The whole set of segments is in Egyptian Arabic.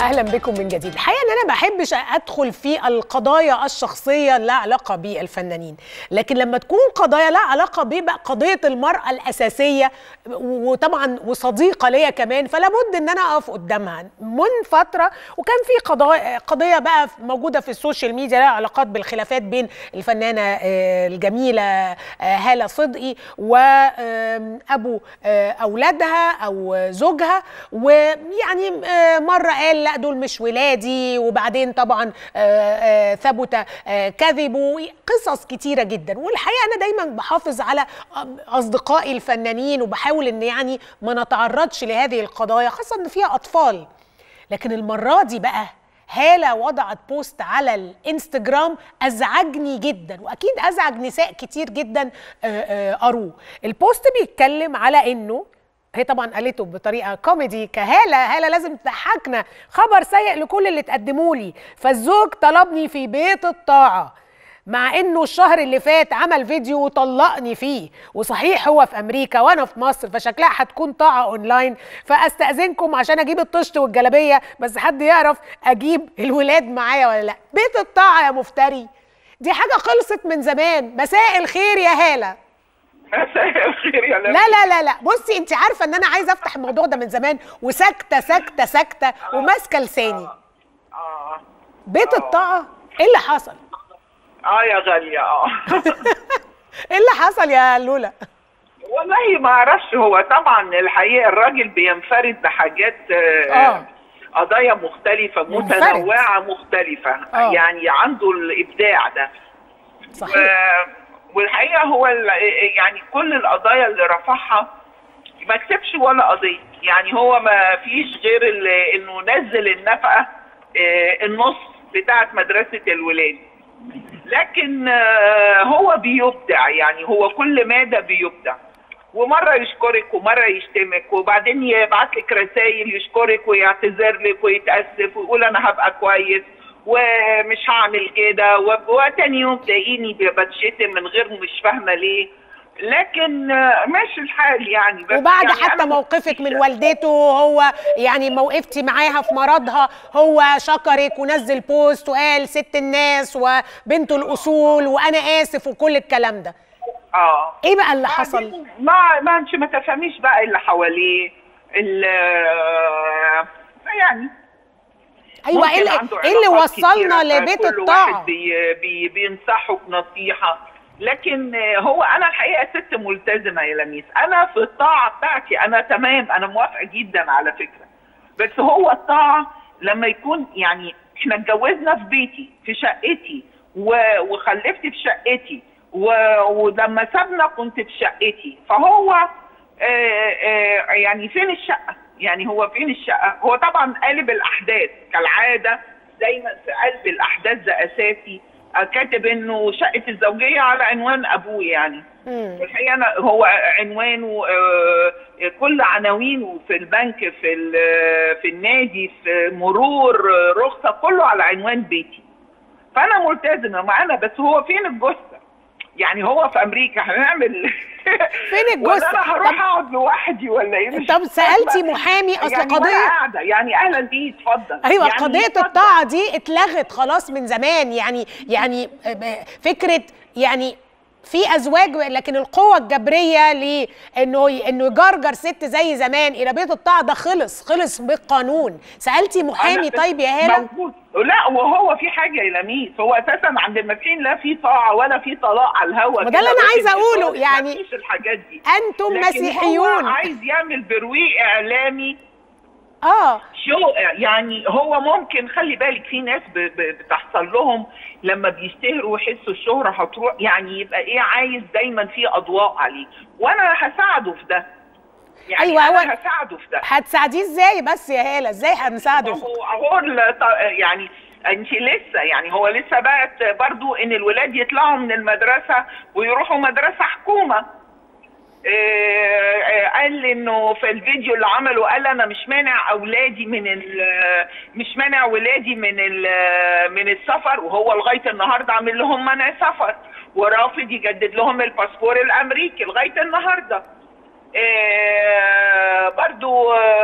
اهلا بكم من جديد الحقيقه ان انا ما بحبش ادخل في القضايا الشخصيه لا علاقه بالفنانين لكن لما تكون قضايا لا علاقه بقى قضيه المراه الاساسيه وطبعا وصديقه ليا كمان فلا بد ان انا اقف قدامها من فتره وكان في قضايا قضيه بقى موجوده في السوشيال ميديا لها علاقات بالخلافات بين الفنانه الجميله هاله صدقي وابو اولادها او زوجها ويعني مره قال لا دول مش ولادي وبعدين طبعا ثبت كذبوا قصص كتيره جدا والحقيقه انا دايما بحافظ على اصدقائي الفنانين وبحاول ان يعني ما نتعرضش لهذه القضايا خاصه ان فيها اطفال لكن المره دي بقى هالة وضعت بوست على الانستجرام ازعجني جدا واكيد ازعج نساء كتير جدا قروه البوست بيتكلم على انه هي طبعا قالته بطريقه كوميدي كهاله هاله لازم تضحكنا خبر سيء لكل اللي تقدموا لي فالزوج طلبني في بيت الطاعه مع انه الشهر اللي فات عمل فيديو وطلقني فيه وصحيح هو في امريكا وانا في مصر فشكلها هتكون طاعه اونلاين فاستاذنكم عشان اجيب الطشت والجلابيه بس حد يعرف اجيب الولاد معايا ولا لا بيت الطاعه يا مفتري دي حاجه خلصت من زمان مساء الخير يا هاله مساء الخير يا لا لا لا لا بصي انت عارفه ان انا عايزه افتح الموضوع ده من زمان وساكته ساكته ساكته وماسكه لساني اه بيت الطاعه ايه اللي حصل اه يا غاليه اه ايه اللي حصل يا لولا والله ما اعرفش هو طبعا الحقيقه الراجل بينفرد بحاجات اه قضايا مختلفة منفرد. متنوعة مختلفة آه. يعني عنده الإبداع ده صحيح و- والحقيقة هو ال- يعني كل القضايا اللي رفعها ما كسبش ولا قضية يعني هو ما فيش غير ال- انه نزل النفقة آه، النص بتاعت مدرسة الولاد لكن آه، هو بيبدع يعني هو كل مادة بيبدع ومرة يشكرك ومرة يشتمك وبعدين يبعت لك رسائل يشكرك ويعتذر لك ويتأسف ويقول أنا هبقى كويس ومش هعمل كده و- وتاني يوم تلاقيني بتشتم من غير مش فاهمة ليه لكن آه، ماشي الحال يعني بس وبعد يعني حتى أنا موقفك من مش- والدته هو يعني موقفتي معاها في مرضها هو شكرك ونزل بوست وقال ست الناس وبنته الاصول وانا اسف وكل الكلام ده اه ايه بقى اللي حصل بعدين ما ما انت ما تفهميش بقى اللي حواليه ال- يعني ايوه ممكن ايه اللي, عنده إيه اللي علاقات وصلنا كتيرة، لبيت فكل الطاعه واحد بي بي بينصحه بنصيحة لكن آه، هو انا الحقيقه ست ملتزمه يا لميس انا في الطاعه بتاعتي انا تمام انا موافقه جدا على فكره بس هو الطاعه لما يكون يعني احنا اتجوزنا في بيتي في شقتي و- وخلفت في شقتي و- ولما سابنا كنت في شقتي فهو آه، آه، يعني فين الشقه يعني هو فين الشقه هو طبعا قالب الاحداث كالعاده دايما في قلب الاحداث ده اساسي آه، كاتب انه شقه الزوجيه على عنوان ابوه يعني مم. الحقيقه أنا هو عنوانه آه، كل عناوينه في البنك في ال- في النادي في مرور آه، رخصه كله على عنوان بيتي فانا ملتزمه معانا بس هو فين الجثه يعني هو في امريكا هنعمل فين ولا الجثه انا هروح اقعد لوحدي ولا ايه مش طب سالتي فاهمة. محامي اصل يعني قضيه وأنا قاعده يعني اهلا بيه اتفضل ايوه يعني قضيه اتفضل. الطاعه دي اتلغت خلاص من زمان يعني يعني فكره يعني في ازواج لكن القوه الجبريه لانه انه يجرجر ست زي زمان الى بيت الطاعه ده خلص خلص بالقانون سالتي محامي أنا طيب يا هاله موجود لا وهو في حاجه يا لميس هو اساسا عند المسيحيين لا في طاعه ولا في طلاق على الهوا ما ده اللي كده أنا عايزة لكن أقوله، ما يعني فيش الحاجات دي انتم لكن مسيحيون هو عايز يعمل برويق اعلامي اه شو يعني هو ممكن خلي بالك في ناس ب- ب- بتحصل لهم لما بيشتهروا ويحسوا الشهرة هتروح يعني يبقى ايه عايز دايما في اضواء عليه وانا هساعده في ده يعني أيوة، أيوة هو- انا هساعده في ده هتساعديه ازاي بس يا هاله ازاي هنساعده هو هو ال- ط- يعني انت لسه يعني هو لسه بقت برضو ان الولاد يطلعوا من المدرسه ويروحوا مدرسه حكومه آه، آه، قال انه في الفيديو اللي عمله قال انا مش مانع اولادي من ال- مش مانع ولادي من ال- من السفر وهو لغايه النهارده عامل لهم منع سفر ورافض يجدد لهم الباسبور الامريكي لغايه النهارده آه، برضو آه،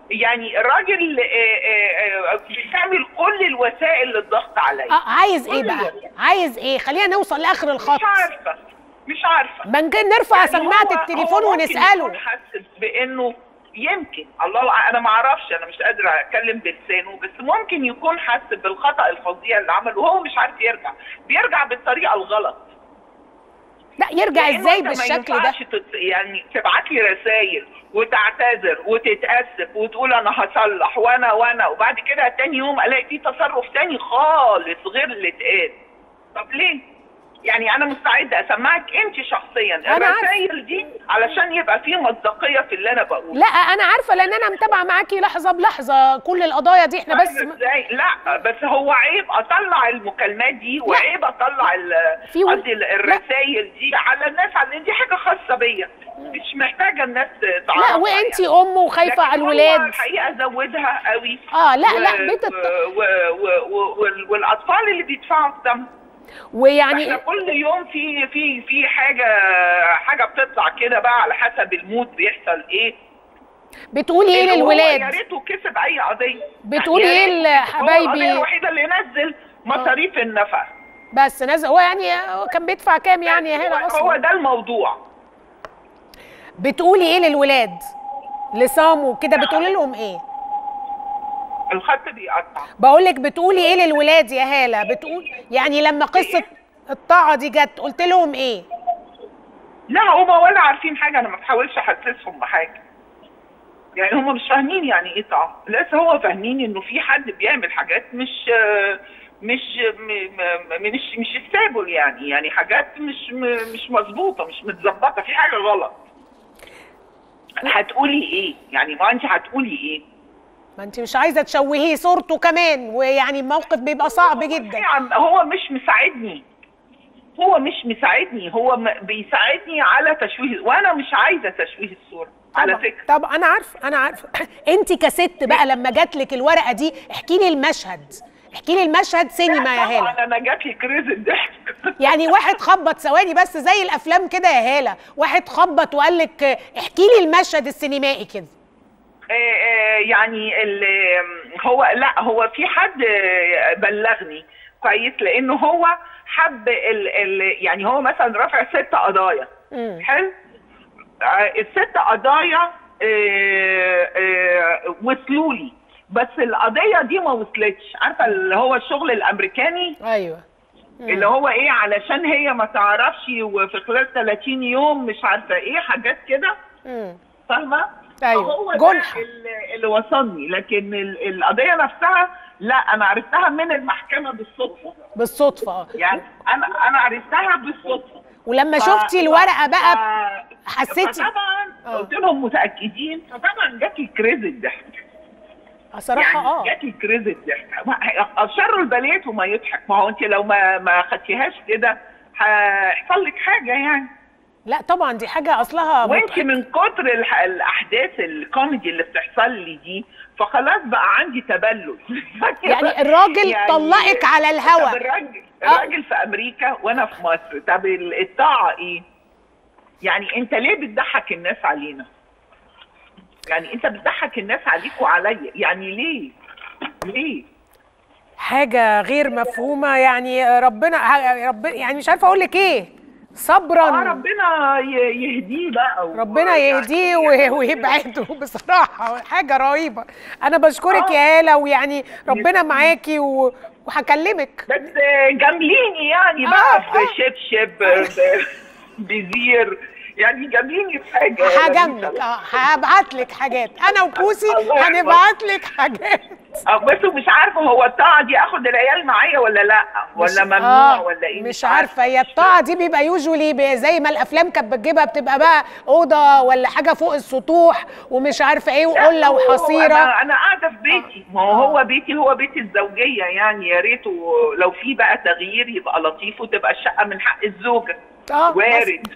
يعني الراجل آه، آه، آه، بيعمل كل الوسائل للضغط عليا آه عايز ايه بقى عايز ايه خلينا نوصل لاخر الخط مش عارفه مش عارفه ممكن نرفع يعني سماعه هو- التليفون هو ممكن ونساله يكون حاسس بانه يمكن الله أع- انا ما اعرفش انا مش قادره اتكلم بلسانه بس ممكن يكون حاسس بالخطا الفظيع اللي عمله وهو مش عارف يرجع بيرجع بالطريقه الغلط لا يرجع لأنه ازاي أنت ما بالشكل ده ينفعش تت... يعني تبعت لي رسائل وتعتذر وتتاسف وتقول انا هصلح وانا وانا وبعد كده تاني يوم الاقي في تصرف تاني خالص غير اللي اتقال طب ليه؟ يعني انا مستعده اسمعك انت شخصيا أنا عارفة. الرسائل دي علشان يبقى في مصداقيه في اللي انا بقوله لا انا عارفه لان انا متابعه معاكي لحظه بلحظه كل القضايا دي احنا بس طيب ازاي لا بس هو عيب اطلع المكالمات دي وعيب اطلع ال- في و- قصدي ال- الرسائل دي على الناس على دي حاجه خاصه بيا مش محتاجه الناس تعرفها لا وانتي يعني. ام وخايفه لكن على هو الولاد الحقيقه زودها قوي اه لا و- لا بيت الط- و... و... و... وال- والاطفال اللي بيدفعوا الثمن ويعني احنا كل يوم في في في حاجه حاجه بتطلع كده بقى على حسب المود بيحصل ايه بتقولي ايه اللي هو يا للولاد ريته كسب اي قضيه بتقولي يا ايه ريت. لحبايبي؟ هو القضيه الوحيده اللي نزل مصاريف النفقه بس نزل هو يعني هو كان بيدفع كام يعني هنا هو- هو اصلا ده الموضوع بتقولي ايه للولاد لصاموا كده بتقولي لهم ايه الخط بيقطع بقول لك بتقولي ايه للولاد يا هاله بتقول يعني لما قصه الطاعه دي جت قلت لهم ايه لا هما ولا عارفين حاجه انا ما بحاولش احسسهم بحاجه يعني هما مش فاهمين يعني ايه طعم لسه هو فاهمين انه في حد بيعمل حاجات مش مش م- م- مش مش ستابل يعني يعني حاجات مش م- مش مظبوطه مش متظبطه في حاجه غلط هتقولي ايه يعني ما انت هتقولي ايه ما انت مش عايزه تشوهيه صورته كمان ويعني الموقف بيبقى صعب جدا يعني هو مش مساعدني هو مش مساعدني هو م- بيساعدني على تشويه وانا مش عايزه تشويه الصوره على طبعا فكره طب انا عارفه انا عارفه انت كست بقى لما جات لك الورقه دي احكي لي المشهد احكي لي المشهد سينما يا هاله طبعا انا جات لي كريز الضحك يعني واحد خبط ثواني بس زي الافلام كده يا هاله واحد خبط وقال لك اه، احكي لي المشهد السينمائي كده آه، آه، يعني ال- هو لا هو في حد آه، بلغني كويس لانه هو حب ال ال يعني هو مثلا رافع ست قضايا مم. حلو آه، الست قضايا آه، آه، وصلوا لي بس القضيه دي ما وصلتش عارفه اللي هو الشغل الامريكاني ايوه اللي هو ايه علشان هي ما تعرفش وفي خلال 30 يوم مش عارفه ايه حاجات كده مم. فاهمه أيوة. فهو ده جنحة. اللي, اللي وصلني لكن ال- القضيه نفسها لا انا عرفتها من المحكمه بالصدفه بالصدفه اه يعني انا انا عرفتها بالصدفه ولما ف- شفتي الورقه بقى ف- حسيتي- فطبعا آه. قلت لهم متاكدين فطبعا جات لي كريز الضحك صراحه يعني اه جات لي كريز الضحك ما- شر البليات وما يضحك ما هو انت لو ما ما خدتيهاش كده هيحصل لك حاجه يعني لا طبعا دي حاجه اصلها وانت مضحكة. من كتر الح- الاحداث الكوميدي اللي بتحصل لي دي فخلاص بقى عندي تبلد يعني الراجل طلقك على طب الهوا الراجل آه. الراجل في امريكا وانا في مصر طب ال- الطاعه ايه يعني انت ليه بتضحك الناس علينا يعني انت بتضحك الناس عليك وعليا يعني ليه ليه حاجه غير مفهومه يعني ربنا ربنا يعني مش عارفه اقول لك ايه صبرا اه ربنا ي- يهديه بقى و- ربنا يهديه يعني- و- ويبعده بصراحه حاجه رهيبه انا بشكرك يا هاله ويعني ربنا معاكي و- وهكلمك بس جامليني يعني آه، بقى آه. في شبشب ب- بزير يعني جامليني في حاجه هجاملك اه هبعت لك حاجات انا وبوسي الله يحفظك. هنبعت لك حاجات آه، بس مش عارفه هو الطاعه دي اخد العيال معايا ولا لا مش- ولا ممنوع آه، ولا ايه مش عارفه هي الطاعه دي بيبقى يوجولي زي ما الافلام كانت بتجيبها بتبقى بقى اوضه ولا حاجه فوق السطوح ومش عارفه ايه لا، وقله هو- وحصيره انا انا قاعده في بيتي ما هو هو بيتي هو بيت الزوجيه يعني يا ريته لو في بقى تغيير يبقى لطيف وتبقى الشقه من حق الزوجه اه بس- وارد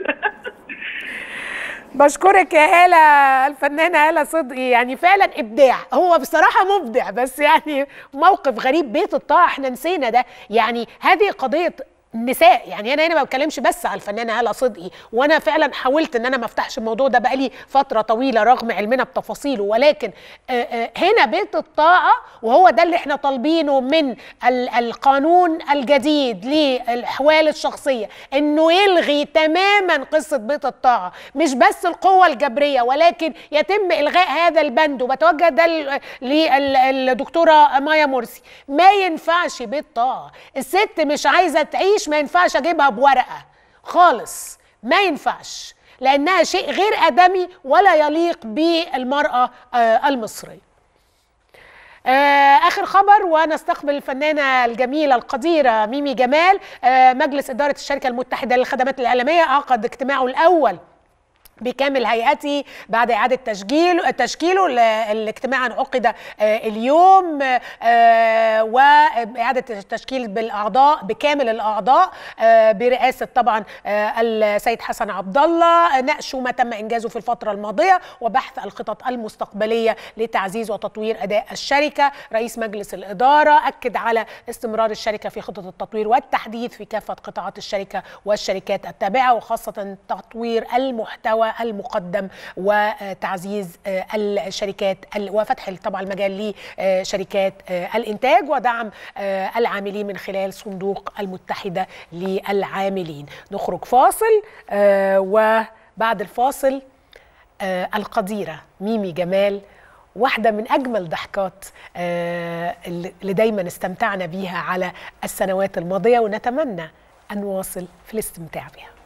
بشكرك يا هالة الفنانة هالة صدقي يعني فعلا إبداع هو بصراحة مبدع بس يعني موقف غريب بيت الطاعة احنا نسينا ده يعني هذه قضية النساء يعني انا هنا ما بتكلمش بس على الفنانه هاله صدقي وانا فعلا حاولت ان انا ما افتحش الموضوع ده بقالي فتره طويله رغم علمنا بتفاصيله ولكن آه، آه، هنا بيت الطاعه وهو ده اللي احنا طالبينه من ال- القانون الجديد للاحوال الشخصيه انه يلغي تماما قصه بيت الطاعه مش بس القوه الجبريه ولكن يتم الغاء هذا البند وبتوجه ده ل- للدكتوره مايا مرسي ما ينفعش بيت طاعه الست مش عايزه تعيش ما ينفعش اجيبها بورقه خالص ما ينفعش لانها شيء غير ادمي ولا يليق بالمراه آه، المصريه آه، اخر خبر ونستقبل الفنانه الجميله القديره ميمي جمال آه، مجلس اداره الشركه المتحده للخدمات الاعلاميه عقد اجتماعه الاول بكامل هيئته بعد إعادة تشكيله تشكيله ال- الاجتماع عقد آه، اليوم آه، وإعادة التشكيل بالأعضاء بكامل الأعضاء آه، برئاسة طبعا آه، السيد حسن عبد الله ناقشوا ما تم إنجازه في الفترة الماضية وبحث الخطط المستقبلية لتعزيز وتطوير أداء الشركة رئيس مجلس الإدارة أكد على استمرار الشركة في خطط التطوير والتحديث في كافة قطاعات الشركة والشركات التابعة وخاصة تطوير المحتوى المقدم وتعزيز آه، الشركات ال- وفتح طبعا المجال لشركات آه، الإنتاج ودعم آه، العاملين من خلال صندوق المتحدة للعاملين نخرج فاصل آه، وبعد الفاصل آه، القديرة ميمي جمال واحدة من أجمل ضحكات آه، اللي دايما استمتعنا بيها على السنوات الماضية ونتمنى أن نواصل في الاستمتاع بها